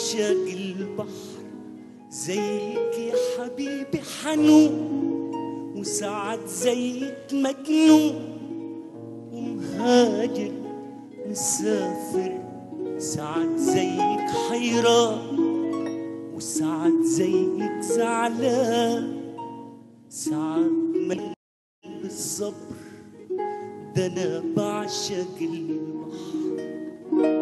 بعشق البحر زيك يا حبيبي حنون وساعات زيك مجنون ومهاجر مسافر ساعات زيك حيران وساعات زيك زعلان ساعات من بالصبر ده انا بعشق البحر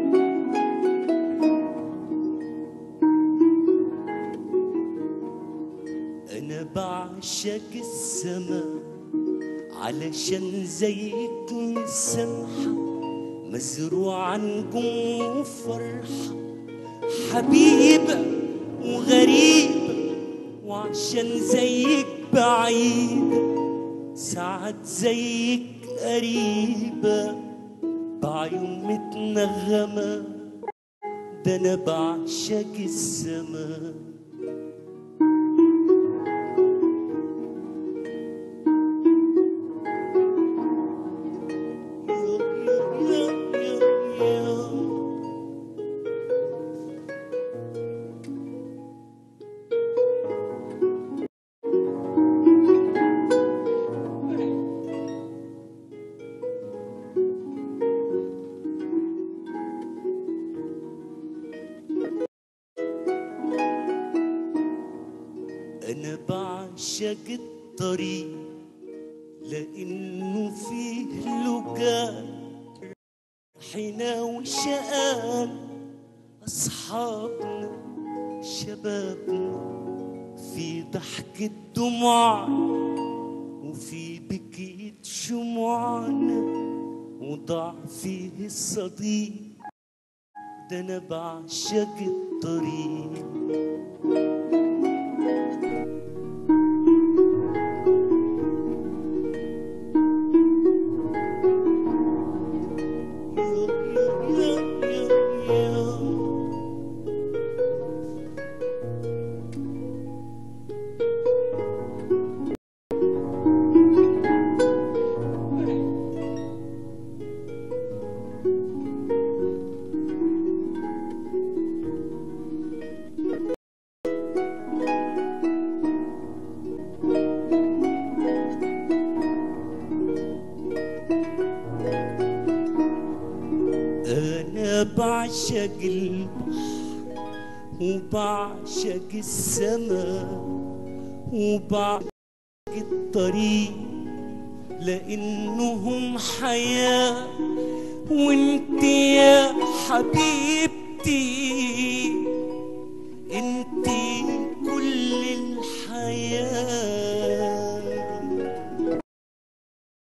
انا بعشق السماء علشان زيك من السمحة مزروعة نجوم وفرحة حبيبة وغريبة وعشان زيك بعيدة ساعات زيك قريبة بعيون متنغمة ده أنا بعشق السماء أنا بعشق الطريق لأنه فيه لجان حنا وشقان أصحابنا شبابنا في ضحكة دموع وفي بكية شموعنا وضاع فيه الصديق ده أنا بعشق الطريق أنا بعشق البحر وبعشق السماء وبعشق الطريق لأنهم حياة وانت يا حبيبتي